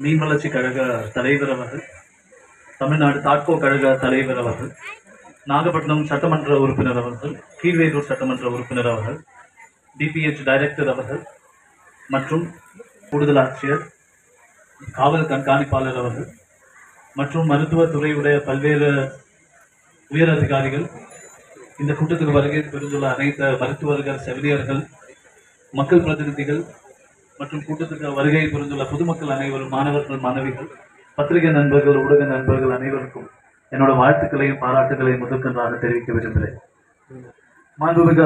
மீன் வளர்ச்சி கழக தலைவர் அவர்கள் தமிழ்நாடு தாட்கோ கழக தலைவர் அவர்கள் நாகப்பட்டினம் சட்டமன்ற உறுப்பினர் அவர்கள் கீழ்வேலூர் சட்டமன்ற உறுப்பினர் அவர்கள் டிபிஹெச் டைரக்டர் அவர்கள் மற்றும் கூடுதல் ஆட்சியர் காவல் கண்காணிப்பாளர் அவர்கள் மற்றும் மருத்துவத்துறையுடைய பல்வேறு உயர் அதிகாரிகள் இந்த கூட்டத்துக்கு வருகை புரிந்துள்ள அனைத்து மருத்துவர்கள் செவிலியர்கள் மக்கள் பிரதிநிதிகள் மற்றும் கூட்டத்துக்கு வருகை புரிந்துள்ள பொதுமக்கள் அனைவரும் மாணவர்கள் மாணவிகள் பத்திரிகை நண்பர்கள் ஊடக நண்பர்கள் அனைவருக்கும் என்னோட வாழ்த்துக்களையும் பாராட்டுகளையும் முதற்கன்றாக தெரிவிக்க விரும்புகிறேன் மாண்புமிகு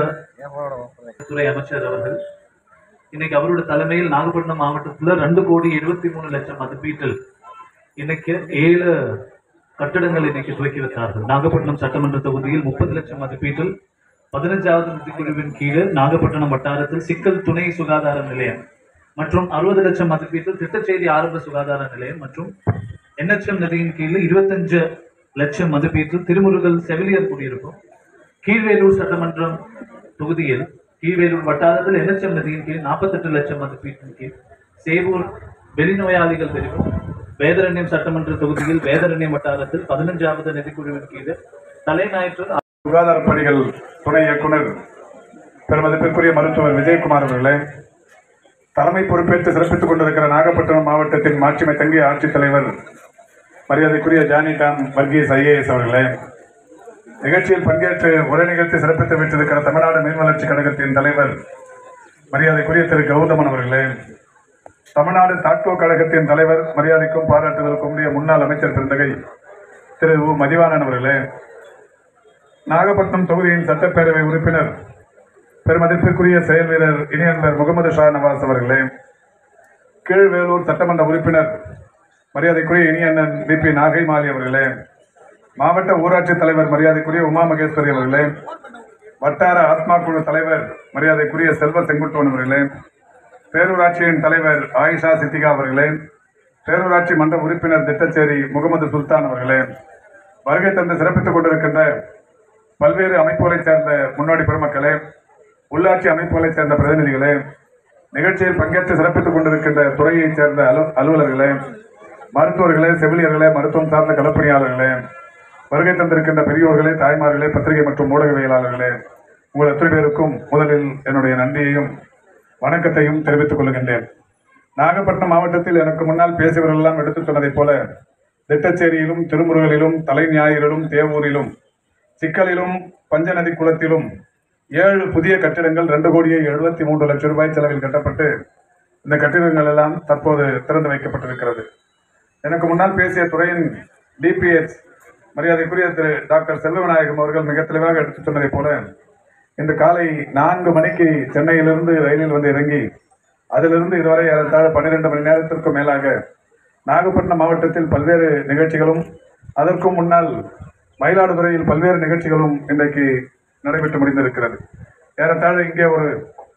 துறை அமைச்சர் அவர்கள் இன்னைக்கு அவரோட தலைமையில் நாகப்பட்டினம் மாவட்டத்துல ரெண்டு கோடி எழுபத்தி மூணு லட்சம் மதிப்பீட்டில் இன்னைக்கு ஏழு கட்டடங்கள் இன்னைக்கு துவக்கி வைத்தார்கள் நாகப்பட்டினம் சட்டமன்ற தொகுதியில் முப்பது லட்சம் மதிப்பீட்டில் பதினஞ்சாவது நிதிக்குழுவின் கீழ் நாகப்பட்டினம் வட்டாரத்தில் சிக்கல் துணை சுகாதார நிலையம் மற்றும் அறுபது லட்சம் மதிப்பீட்டில் திட்டச்செய்தி ஆரம்ப சுகாதார நிலையம் மற்றும் என்எச்எம் நிதியின் கீழ் இருபத்தஞ்சு லட்சம் மதிப்பீட்டில் திருமுருகல் செவிலியர் குடியிருக்கும் கீழ்வேலூர் சட்டமன்றம் தொகுதியில் கீழ்வேலூர் வட்டாரத்தில் என்எச்எம் நிதியின் கீழ் நாற்பத்தெட்டு லட்சம் மதிப்பீட்டின் கீழ் சேவூர் வெளிநோயாளிகள் பிரிவும் வேதரண்யம் சட்டமன்ற தொகுதியில் வேதரண்யம் வட்டாரத்தில் பதினஞ்சாவது நிதிக்குழுவின் கீழ் தலைஞாயிற்று சுகாதார பணிகள் துணை இயக்குனர் பெருமதிப்பிற்குரிய மருத்துவர் விஜயகுமார் அவர்களே தலைமை பொறுப்பேற்று சிறப்பித்துக் கொண்டிருக்கிற நாகப்பட்டினம் மாவட்டத்தின் மாட்சிமை தங்கிய ஆட்சித்தலைவர் மரியாதைக்குரிய ஜானி டாம் வர்கீஸ் ஐஏஎஸ் அவர்களே நிகழ்ச்சியில் பங்கேற்று உரை நிகழ்த்தி சிறப்பித்து விட்டிருக்கிற தமிழ்நாடு மீன் வளர்ச்சி கழகத்தின் தலைவர் மரியாதைக்குரிய திரு கௌதமன் அவர்களே தமிழ்நாடு தாட்கோ கழகத்தின் தலைவர் மரியாதைக்கும் பாராட்டுதலுக்கும் உரிய முன்னாள் அமைச்சர் பெருந்தகை திரு உ மதிவாணன் அவர்களே நாகப்பட்டினம் தொகுதியின் சட்டப்பேரவை உறுப்பினர் பெருமதிப்பிற்குரிய செயல் வீரர் இனியன்பர் முகமது ஷா நவாஸ் அவர்களே கீழ்வேலூர் சட்டமன்ற உறுப்பினர் மரியாதைக்குரிய இனியண்ணன் பிபி நாகை மாலி அவர்களே மாவட்ட ஊராட்சி தலைவர் மரியாதைக்குரிய உமா மகேஸ்வரி அவர்களே வட்டார ஆத்மா குழு தலைவர் மரியாதைக்குரிய செல்வ செங்குட்டுவன் அவர்களே பேரூராட்சியின் தலைவர் ஆயிஷா சித்திகா அவர்களே பேரூராட்சி மன்ற உறுப்பினர் திட்டச்சேரி முகமது சுல்தான் அவர்களே வருகை தந்து சிறப்பித்துக் கொண்டிருக்கின்ற பல்வேறு அமைப்புகளைச் சேர்ந்த முன்னோடி பெருமக்களே உள்ளாட்சி அமைப்புகளைச் சேர்ந்த பிரதிநிதிகளே நிகழ்ச்சியில் பங்கேற்று சிறப்பித்துக் கொண்டிருக்கின்ற துறையைச் சேர்ந்த அலு அலுவலர்களே மருத்துவர்களே செவிலியர்களே மருத்துவம் சார்ந்த களப்பணியாளர்களே வருகை தந்திருக்கின்ற பெரியோர்களே தாய்மார்களே பத்திரிகை மற்றும் ஊடகவியலாளர்களே உங்கள் அத்தனை பேருக்கும் முதலில் என்னுடைய நன்றியையும் வணக்கத்தையும் தெரிவித்துக் கொள்கின்றேன் நாகப்பட்டினம் மாவட்டத்தில் எனக்கு முன்னால் பேசியவர்களெல்லாம் எடுத்துச் சொன்னதைப் போல திட்டச்சேரியிலும் திருமுருகலிலும் தலைஞாயிறிலும் தேவூரிலும் சிக்கலிலும் பஞ்சநதி குளத்திலும் ஏழு புதிய கட்டிடங்கள் ரெண்டு கோடியே எழுபத்தி மூன்று லட்சம் ரூபாய் செலவில் கட்டப்பட்டு இந்த கட்டிடங்கள் எல்லாம் தற்போது திறந்து வைக்கப்பட்டிருக்கிறது எனக்கு முன்னால் பேசிய துறையின் டிபிஎச் மரியாதைக்குரிய திரு டாக்டர் செல்வவிநாயகம் அவர்கள் மிக தெளிவாக எடுத்துச் சொன்னதைப் போல இன்று காலை நான்கு மணிக்கு சென்னையிலிருந்து ரயிலில் வந்து இறங்கி அதிலிருந்து இதுவரை ஏறத்தாழ பன்னிரண்டு மணி நேரத்திற்கும் மேலாக நாகப்பட்டினம் மாவட்டத்தில் பல்வேறு நிகழ்ச்சிகளும் அதற்கும் முன்னால் மயிலாடுதுறையில் பல்வேறு நிகழ்ச்சிகளும் இன்றைக்கு நடைபெற்று முடிந்திருக்கிறது ஏறத்தாழ இங்கே ஒரு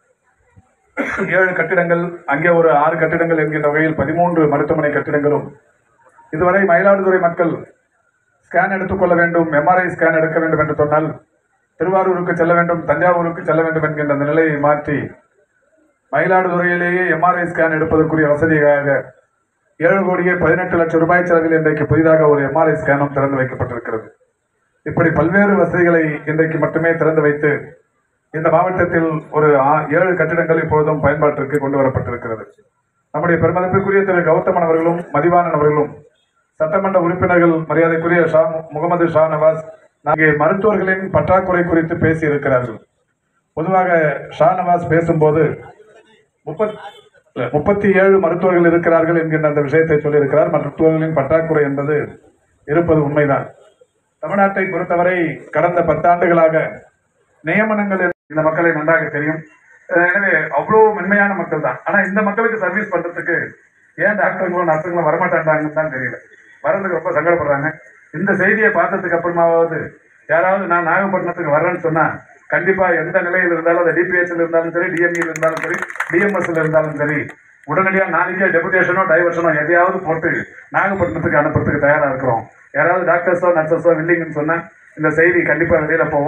ஏழு கட்டிடங்கள் அங்கே ஒரு ஆறு கட்டிடங்கள் என்கின்ற வகையில் பதிமூன்று மருத்துவமனை கட்டிடங்களும் இதுவரை மயிலாடுதுறை மக்கள் ஸ்கேன் எடுத்துக்கொள்ள வேண்டும் எம்ஆர்ஐ ஸ்கேன் எடுக்க வேண்டும் என்று சொன்னால் திருவாரூருக்கு செல்ல வேண்டும் தஞ்சாவூருக்கு செல்ல வேண்டும் என்கின்ற அந்த நிலையை மாற்றி மயிலாடுதுறையிலேயே எம்ஆர்ஐ ஸ்கேன் எடுப்பதற்குரிய வசதியாக ஏழு கோடியே பதினெட்டு லட்சம் ரூபாய் செலவில் இன்றைக்கு புதிதாக ஒரு எம்ஆர்ஐ ஸ்கேனும் திறந்து வைக்கப்பட்டிருக்கிறது இப்படி பல்வேறு வசதிகளை இன்றைக்கு மட்டுமே திறந்து வைத்து இந்த மாவட்டத்தில் ஒரு ஆ- ஏழு கட்டிடங்கள் இப்பொழுதும் பயன்பாட்டிற்கு கொண்டு வரப்பட்டிருக்கிறது நம்முடைய பெருமதிப்பிற்குரிய திரு கௌதமன் அவர்களும் மதிவாணன் அவர்களும் சட்டமன்ற உறுப்பினர்கள் மரியாதைக்குரிய ஷா முகமது ஷா நவாஸ் நாங்கே மருத்துவர்களின் பற்றாக்குறை குறித்து பேசி இருக்கிறார்கள் பொதுவாக ஷா நவாஸ் பேசும்போது முப்பத் இல்ல, முப்பத்தி ஏழு மருத்துவர்கள் இருக்கிறார்கள் என்கின்ற அந்த விஷயத்தை சொல்லியிருக்கிறார் மருத்துவர்களின் பற்றாக்குறை என்பது இருப்பது உண்மைதான் தமிழ்நாட்டை பொறுத்தவரை கடந்த பத்தாண்டுகளாக நியமனங்கள் என்பது இந்த மக்களை நன்றாக தெரியும் அஹ் எனவே அவ்வளோ மென்மையான மக்கள் தான் ஆனா இந்த மக்களுக்கு சர்வீஸ் பண்றதுக்கு ஏன் டாக்டர்களும் நர்ஸுங்களும் வரமாட்டேன்றாங்கன்னு தான் தெரியல வர்றதுக்கு ரொம்ப சங்கடப்படுறாங்க இந்த செய்தியை பார்த்ததுக்கு அப்புறமாவது யாராவது நான் நாகப்பட்டினத்துக்கு வர்றேன்னு சொன்னா கண்டிப்பா எந்த நிலையில் இருந்தாலும் அது டிபிஎஸ்ல இருந்தாலும் சரி டிஎம்இல இருந்தாலும் சரி டிஎம்எஸ்ல இருந்தாலும் சரி உடனடியா நாளைக்கே டெபுடேஷனோ டைவர்ஷனோ எதையாவது போட்டு நாகப்பட்டினத்துக்கு அனுப்புறதுக்கு தயாரா இருக்கிறோம் யாராவது டாக்டர்ஸோ நர்சஸோ இல்லைங்கன்னு சொன்னா இந்த செய்தி கண்டிப்பா வெளியில போகும்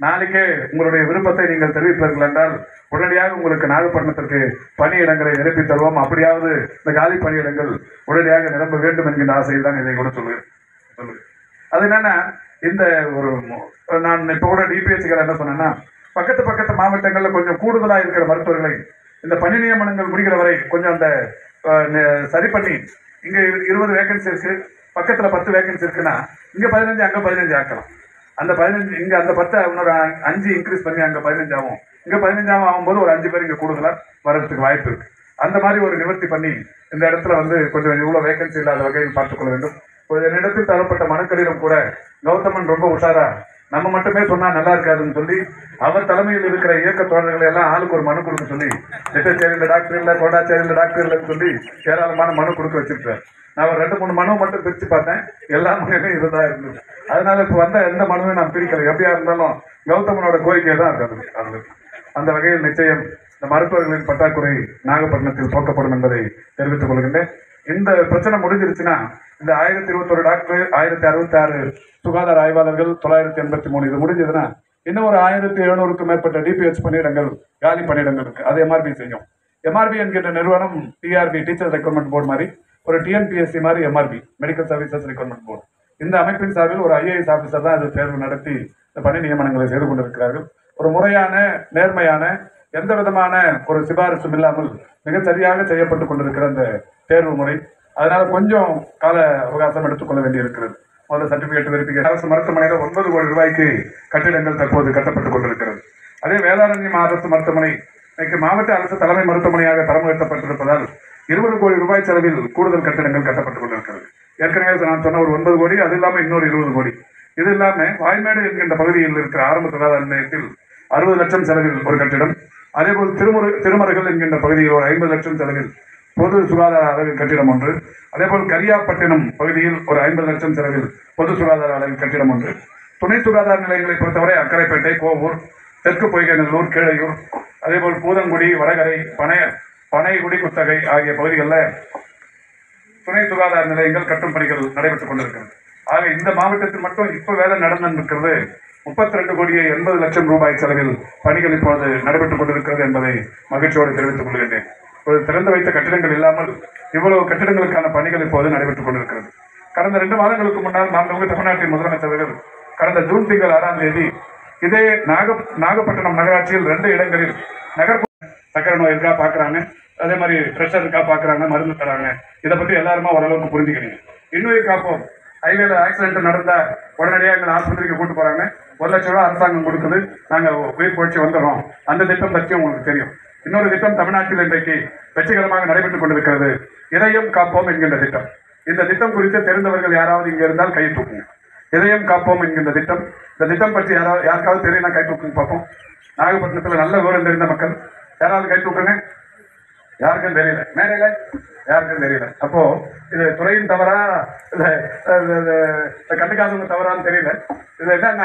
நாளைக்கே உங்களுடைய விருப்பத்தை நீங்கள் தெரிவிப்பீர்கள் என்றால் உடனடியாக உங்களுக்கு நாகப்பட்டினத்திற்கு பணியிடங்களை நிரப்பி தருவோம் அப்படியாவது இந்த காலி பணியிடங்கள் உடனடியாக நிரம்ப வேண்டும் என்கின்ற ஆசையில் தான் இதை கூட சொல்லுவேன் சொல்லுவேன் அது என்னன்னா இந்த ஒரு மு- நான் இப்போ கூட டிபிஎஸ்சிகள் என்ன சொன்னேன்னா பக்கத்து பக்கத்து மாவட்டங்கள்ல கொஞ்சம் கூடுதலா இருக்கிற மருத்துவர்களை இந்த பணி நியமனங்கள் முடிகிற வரை கொஞ்சம் அந்த அஹ், நெ- சரி பண்ணி இங்க இரு- இருபது வேகன்சி இருக்கு பக்கத்துல பத்து வேகன்சி இருக்குன்னா இங்க பதினஞ்சு அங்க பதினஞ்சு ஆக்கலாம் அந்த பதினஞ்சு இங்க அந்த பத்தை இன்னொரு அ- அஞ்சு இன்க்ரீஸ் பண்ணி அங்க பதினஞ்சு ஆகும் இங்க பதினஞ்சாவும் ஆகும்போது ஒரு அஞ்சு பேர் இங்க கூடுதலா வர்றதுக்கு வாய்ப்பு இருக்கு அந்த மாதிரி ஒரு நிவர்த்தி பண்ணி இந்த இடத்துல வந்து கொஞ்சம் இவ்வளவு வேகன்சி இல்லாத வகையில் பார்த்துக்கொள்ள வேண்டும் ஒரு என்னிடத்தில் தரப்பட்ட மனுக்களிலும் கூட கௌதமன் ரொம்ப உஷாரா நம்ம மட்டுமே சொன்னா நல்லா இருக்காதுன்னு சொல்லி அவர் தலைமையில் இருக்கிற இயக்க தோழர்களை எல்லாம் ஆளுக்கு ஒரு மனு கொடுக்க சொல்லி நெட்டச்சேரியில டாக்டர் இல்ல கோடாச்சேரியில டாக்டர் இல்லைன்னு சொல்லி ஏராளமான மனு கொடுக்க வச்சிருக்காரு நான் ஒரு ரெண்டு மூணு மனு மட்டும் பிரிச்சு பார்த்தேன் எல்லா மனுவையும் இதுதான் இருந்தது அதனால இப்ப வந்த எந்த மனுவையும் நான் பிரிக்கல எப்படியா இருந்தாலும் கௌதமனோட கோரிக்கை தான் இருக்கு அதுல. அதுல. அந்த வகையில் நிச்சயம் இந்த மருத்துவர்களின் பற்றாக்குறை நாகப்பட்டினத்தில் போக்கப்படும் என்பதை தெரிவித்துக் கொள்கின்றேன் இந்த பிரச்சனை முடிஞ்சிருச்சுன்னா இந்த ஆயிரத்தி இருபத்தொரு டாக்டர் ஆயிரத்தி அறுபத்தி ஆறு சுகாதார ஆய்வாளர்கள் தொள்ளாயிரத்தி எண்பத்தி மூணு இது முடிஞ்சதுன்னா இன்னும் ஒரு ஆயிரத்தி எழுநூறுக்கும் மேற்பட்ட டிபிஎச் பணியிடங்கள் காலி பணியிடங்கள் இருக்கு அது எம்ஆர்பி செய்யும் எம்ஆர்பி என்கின்ற நிறுவனம் டிஆர்பி டீச்சர் ரெக்ரூட்மெண்ட் போர்டு மாதிரி ஒரு டிஎன்பிஎஸ்சி மாதிரி MRB medical services recruitment board இந்த அமைப்பின் சார்பில் ஒரு ஐஏஎஸ் ஆபீசர் தான் அது தேர்வு நடத்தி இந்த பணி நியமனங்களை செய்து கொண்டிருக்கிறார்கள் ஒரு முறையான நேர்மையான எந்த விதமான ஒரு சிபாரிசும் இல்லாமல் மிக சரியாக செய்யப்பட்டு கொண்டிருக்கிற அந்த தேர்வு முறை அதனால கொஞ்சம் கால அவகாசம் எடுத்துக்கொள்ள வேண்டியிருக்கிறது முதல்ல சர்டிபிகேட் வெரிஃபிகேஷன் அரசு மருத்துவமனையில் ஒன்பது கோடி ரூபாய்க்கு கட்டிடங்கள் தற்போது கட்டப்பட்டுக் கொண்டிருக்கிறது அதே வேதாரண்யம் அரசு மருத்துவமனை இன்னைக்கு மாவட்ட அரசு தலைமை மருத்துவமனையாக தரம் உயர்த்தப்பட்டிருப்பதால் இருபது கோடி ரூபாய் செலவில் கூடுதல் கட்டிடங்கள் கட்டப்பட்டுக் கொண்டிருக்கிறது ஏற்கனவே நான் சொன்ன ஒரு ஒன்பது கோடி அது இல்லாம இன்னொரு இருபது கோடி இது இல்லாம வாய்மேடு என்கின்ற பகுதியில் இருக்கிற ஆரம்ப சுகாதார நிலையத்தில் அறுபது லட்சம் செலவில் ஒரு கட்டிடம் அதேபோல் திருமுரு திருமருகல் என்கின்ற பகுதியில் ஒரு ஐம்பது லட்சம் செலவில் பொது சுகாதார அளவில் கட்டிடம் ஒன்று அதேபோல் கரியாப்பட்டினம் பகுதியில் ஒரு ஐம்பது லட்சம் செலவில் பொது சுகாதார அளவில் கட்டிடம் ஒன்று துணை சுகாதார நிலையங்களை பொறுத்தவரை அக்கரைப்பேட்டை கோவூர் தெற்கு பொய்கநல்லூர் கீழையூர் அதேபோல் பூதங்குடி வடகரை பனைய பனைகுடி குத்தகை ஆகிய பகுதிகளில் துணை சுகாதார நிலையங்கள் கட்டும் பணிகள் நடைபெற்றுக் கொண்டிருக்கிறது ஆக இந்த மாவட்டத்தில் மட்டும் இப்ப வேலை நடந்திருக்கிறது முப்பத்தி ரெண்டு கோடியே எண்பது லட்சம் ரூபாய் செலவில் பணிகள் இப்போது நடைபெற்றுக் கொண்டிருக்கிறது என்பதை மகிழ்ச்சியோடு தெரிவித்துக் கொள்கின்றேன் ஒரு திறந்து வைத்த கட்டிடங்கள் இல்லாமல் இவ்வளவு கட்டிடங்களுக்கான பணிகள் இப்போது நடைபெற்றுக் கொண்டிருக்கிறது கடந்த ரெண்டு மாதங்களுக்கு முன்னால் மாண்புமிகு தமிழ்நாட்டின் முதலமைச்சர்கள் கடந்த ஜூன் திங்கள் ஆறாம் தேதி இதே நாக நாகப்பட்டினம் நகராட்சியில் ரெண்டு இடங்களில் நகர் சக்கரை நோய் இருக்கா பாக்குறாங்க அதே மாதிரி ப்ரெஷர் இருக்கா பாக்குறாங்க மருந்து தராங்க இதை பத்தி எல்லாருமே ஓரளவுக்கு புரிஞ்சுக்கிறீங்க இன்னுயிர் காப்போம் ஹைவேல ஆக்சிடென்ட் நடந்தா உடனடியாக எங்களை ஆஸ்பத்திரிக்கு கூட்டு போறாங்க ஒரு லட்சம் ரூபாய் அரசாங்கம் கொடுக்குது நாங்க உயிர் பொழிச்சு வந்துடுறோம் அந்த திட்டம் பற்றி உங்களுக்கு தெரியும் இன்னொரு திட்டம் தமிழ்நாட்டில் இன்றைக்கு வெற்றிகரமாக நடைபெற்றுக் கொண்டிருக்கிறது இதயம் காப்போம் என்கின்ற திட்டம் இந்த திட்டம் குறித்து தெரிந்தவர்கள் யாராவது இங்க இருந்தால் கை தூக்குங்க இதயம் காப்போம் என்கின்ற திட்டம் இந்த திட்டம் பற்றி யாராவது யாருக்காவது தெரியும்னா கை தூக்குங்க பார்ப்போம் நாகப்பட்டினத்துல நல்ல விவரம் தெரிந்த மக்கள் யாராவது கை தூக்குங்க யாருக்கும் தெரியல மேடையில யாருக்கும் தெரியல அப்போ இது துறையின் தவறா இல்ல அஹ், இது, இது, கண்டுக்காதவங்க தவறான்னு தெரியல இது என்னன்னா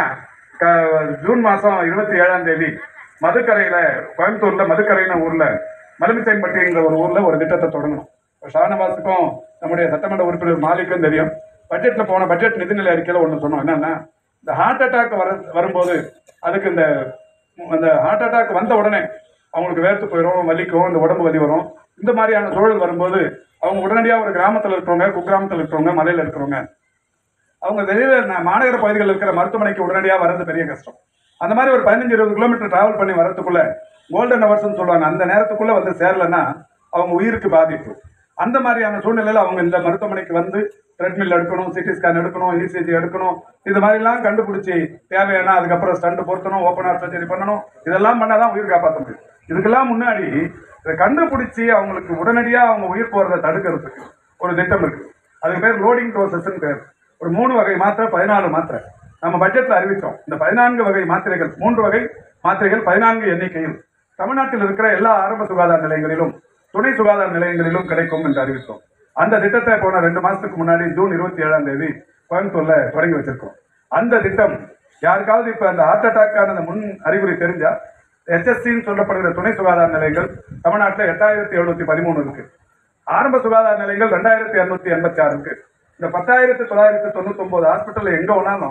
க- ஜூன் மாசம் இருபத்தி ஏழாம் தேதி மதுக்கரையில கோயம்புத்தூர்ல மதுக்கரைன்னு ஊர்ல மலுமிச்சைம்பட்டிங்கிற ஒரு ஊர்ல ஒரு திட்டத்தை தொடங்கணும் இப்ப ஷானவாஸுக்கும் நம்முடைய சட்டமன்ற உறுப்பினர் மாலிக்கும் தெரியும் பட்ஜெட்ல போன பட்ஜெட் நிதிநிலை அறிக்கையில ஒண்ணு சொன்னோம் என்னன்னா இந்த ஹார்ட் அட்டாக் வர வரும்போது அதுக்கு இந்த அந்த ஹார்ட் அட்டாக் வந்த உடனே அவங்களுக்கு வேர்த்து போயிடும் வலிக்கும் இந்த உடம்பு வலி வரும் இந்த மாதிரியான சூழல் வரும்போது அவங்க உடனடியாக ஒரு கிராமத்தில் இருக்கிறவங்க குக்கிராமத்தில் இருக்கிறவங்க மலையில் இருக்கிறவங்க அவங்க வெளியில ந- மாநகர பகுதிகளில் இருக்கிற மருத்துவமனைக்கு உடனடியாக வர்றது பெரிய கஷ்டம் அந்த மாதிரி ஒரு பதினஞ்சு இருபது கிலோமீட்டர் டிராவல் பண்ணி வரதுக்குள்ள கோல்டன் ஹவர்ஸ்னு சொல்லுவாங்க அந்த நேரத்துக்குள்ள வந்து சேரலைன்னா அவங்க உயிருக்கு பாதிப்பு அந்த மாதிரியான சூழ்நிலையில அவங்க இந்த மருத்துவமனைக்கு வந்து ட்ரெட்மில் எடுக்கணும் சிடி ஸ்கேன் எடுக்கணும் இசிஜி எடுக்கணும் இது மாதிரிலாம் கண்டுபிடிச்சி தேவையான அதுக்கப்புறம் ஸ்டண்ட் பொருத்தணும் ஓப்பன் ஹார்ட் சர்ஜரி பண்ணணும் இதெல்லாம் பண்ணாதான் உயிர் காப்பாற்ற முடியும் இதுக்கெல்லாம் முன்னாடி இதை கண்டுபிடிச்சி அவங்களுக்கு உடனடியாக அவங்க உயிர் போறதை தடுக்கிறதுக்கு ஒரு திட்டம் இருக்கு அதுக்கு பேர் லோடிங் ப்ரோசஸ்ன்னு பேர் ஒரு மூணு வகை மாத்திரை பதினாலு மாத்திரை நம்ம பட்ஜெட்ல அறிவிச்சோம் இந்த பதினான்கு வகை மாத்திரைகள் மூன்று வகை மாத்திரைகள் பதினான்கு எண்ணிக்கையில் தமிழ்நாட்டில் இருக்கிற எல்லா ஆரம்ப சுகாதார நிலையங்களிலும் துணை சுகாதார நிலையங்களிலும் கிடைக்கும் என்று அறிவித்தோம் அந்த திட்டத்தை போன ரெண்டு மாசத்துக்கு முன்னாடி ஜூன் இருபத்தி ஏழாம் தேதி கோயம்புத்தூர்ல தொடங்கி வச்சிருக்கோம் அந்த திட்டம் யாருக்காவது இப்ப அந்த ஹார்ட் அட்டாக்கான அந்த முன் அறிகுறி தெரிஞ்சா எச்எஸ்சின்னு சொல்லப்படுகிற துணை சுகாதார நிலையங்கள் தமிழ்நாட்டில் எட்டாயிரத்தி எழுநூத்தி பதிமூணு இருக்கு ஆரம்ப சுகாதார நிலையங்கள் ரெண்டாயிரத்தி இருநூத்தி எண்பத்தி ஆறு இருக்கு இந்த பத்தாயிரத்தி தொள்ளாயிரத்தி தொண்ணூத்தி ஒன்பது ஹாஸ்பிட்டல் எங்க வேணாலும்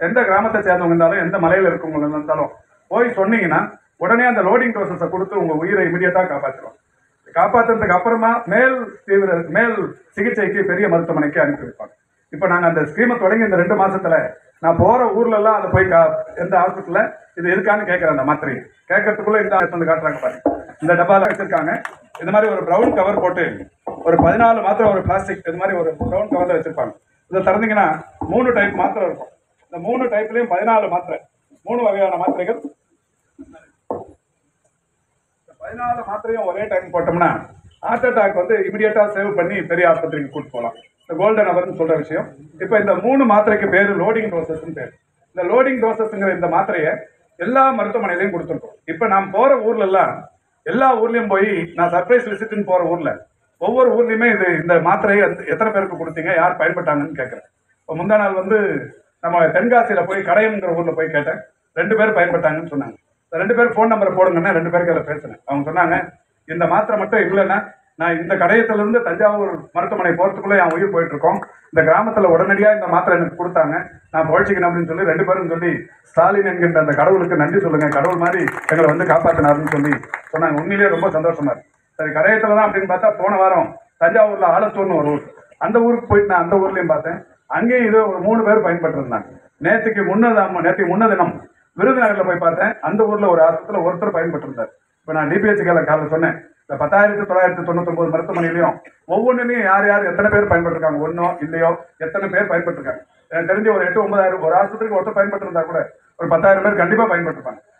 எந்த கிராமத்தை சேர்ந்தவங்க இருந்தாலும் எந்த மலையில இருக்கவங்க இருந்தாலும் போய் சொன்னீங்கன்னா உடனே அந்த லோடிங் ப்ராசஸை கொடுத்து உங்க உயிரை இமீடியட்டா காப்பாற்றுவோம் காப்பாத்துறதுக்கு அப்புறமா மேல் தீவிர மேல் சிகிச்சைக்கு பெரிய மருத்துவமனைக்கு அனுப்பி வைப்பாங்க இப்போ நாங்க அந்த ஸ்கீமை தொடங்கி இந்த ரெண்டு மாசத்துல நான் போற ஊர்ல எல்லாம் அதை போய் கா- எந்த ஹாஸ்பிட்டல்ல இது இருக்கான்னு கேட்கறேன் அந்த மாத்திரை கேட்கறதுக்குள்ள இந்த எடுத்து வந்து காட்டுறாங்க பாருங்க இந்த டப்பால வச்சிருக்காங்க இந்த மாதிரி ஒரு பிரவுன் கவர் போட்டு ஒரு பதினாலு மாத்திரை ஒரு பிளாஸ்டிக் இது மாதிரி ஒரு பிரவுன் கவர்ல வச்சிருப்பாங்க இதை திறந்தீங்கன்னா மூணு டைப் மாத்திரை இருக்கும் இந்த மூணு டைப்லயும் பதினாலு மாத்திரை மூணு வகையான மாத்திரைகள் இந்த பதினாலு மாத்திரையும் ஒரே டைம் போட்டோம்னா ஹார்ட் அட்டாக் வந்து இமிடியேட்டா சேவ் பண்ணி பெரிய ஆஸ்பத்திரிக்கு கூட்டு போகலாம் இந்த கோல்டன் அவர்னு சொல்ற விஷயம் இப்போ இந்த மூணு மாத்திரைக்கு பேரு லோடிங் டோசஸ்னு பேர் இந்த லோடிங் டோசஸ்ங்கிற இந்த மாத்திரையை எல்லா மருத்துவமனையிலையும் கொடுத்துருக்கோம் இப்போ நான் போற ஊர்ல எல்லாம் எல்லா ஊர்லயும் போய் நான் சர்ப்ரைஸ் விசிட்னு போற ஊர்ல ஒவ்வொரு ஊர்லயுமே இது இந்த மாத்திரையை எத்த- எத்தனை பேருக்கு கொடுத்தீங்க யார் பயன்பட்டாங்கன்னு கேட்கறேன் இப்போ முந்தா நாள் வந்து நம்ம தென்காசியில போய் கடையம்ங்கிற ஊர்ல போய் கேட்டேன் ரெண்டு பேர் பயன்பட்டாங்கன்னு சொன்னாங்க இந்த ரெண்டு பேர் ஃபோன் நம்பரை போடுங்கன்னா ரெண்டு பேருக்கு அதில் பேசினேன் அவங்க சொன்னாங்க இந்த மாத்திரை மட்டும் இல்லைன்னா நான் இந்த கடையத்துல இருந்து தஞ்சாவூர் மருத்துவமனை போறதுக்குள்ள என் உயிர் போயிட்டு இருக்கோம் இந்த கிராமத்துல உடனடியா இந்த மாத்திரை எனக்கு கொடுத்தாங்க நான் பொழைச்சிக்கணும் அப்படின்னு சொல்லி ரெண்டு பேரும் சொல்லி ஸ்டாலின் என்கின்ற அந்த கடவுளுக்கு நன்றி சொல்லுங்க கடவுள் மாதிரி எங்களை வந்து காப்பாத்தினாருன்னு சொல்லி சொன்னாங்க உண்மையிலேயே ரொம்ப சந்தோஷமா இருக்கு சரி கடையத்துல தான் அப்படின்னு பார்த்தா போன வாரம் தஞ்சாவூர்ல ஆலத்தூர்னு ஒரு ஊர் அந்த ஊருக்கு போயிட்டு நான் அந்த ஊர்லயும் பார்த்தேன் அங்கேயும் இது ஒரு மூணு பேர் பயன்பட்டு இருந்தாங்க நேற்றுக்கு முன்னதாம நேற்றுக்கு முன்ன தினம் விருதுநகர்ல போய் பார்த்தேன் அந்த ஊர்ல ஒரு ஆஸ்பத்திரியில் ஒருத்தர் பயன்பட்டு இருந்தார் இப்போ நான் டிபிஹெச் காலைல சொன்னேன் இந்த பத்தாயிரத்தி தொள்ளாயிரத்தி தொண்ணூத்தொன்பது மருத்துவமனையிலையும் ஒவ்வொன்றுலையும் யார் யார் எத்தனை பேர் பயன்பட்டிருக்காங்க ஒன்றோ இல்லையோ எத்தனை பேர் பயன்பட்டிருக்காங்க எனக்கு தெரிஞ்சு ஒரு எட்டு ஒன்பதாயிரம் ஒரு ஆஸ்பத்திரிக்கு ஒருத்தர் பயன்பட்டு இருந்தா கூட ஒரு பத்தாயிரம் பேர் கண்டிப்பா பயன்பட்டிருப்பாங்க